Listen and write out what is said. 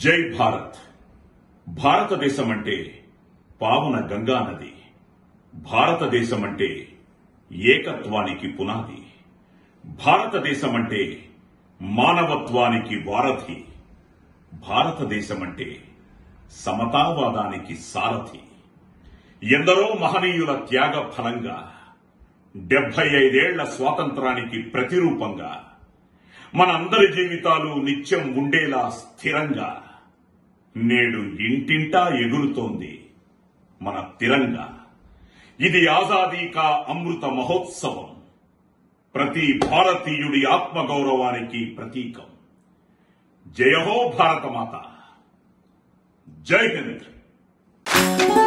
జై భారత్ భారతదేశం అంటే పావన గంగా నది భారతదేశం అంటే ఏకత్వానికి పునాది భారతదేశం అంటే మానవత్వానికి వారధి భారతదేశం అంటే సమతావాదానికి సారథి ఎందరో మహనీయుల త్యాగ ఫలంగా డెబ్బై ఐదేళ్ల స్వాతంత్రానికి ప్రతిరూపంగా మనందరి జీవితాలు నిత్యం ఉండేలా స్థిరంగా నేడు ఇంటింటా ఎగురుతోంది మన తిరంగా ఇది ఆజాదీ కా అమృత మహోత్సవం ప్రతి భారతీయుడి ఆత్మగౌరవానికి ప్రతీకం జయ హో భారతమాత జై హింద్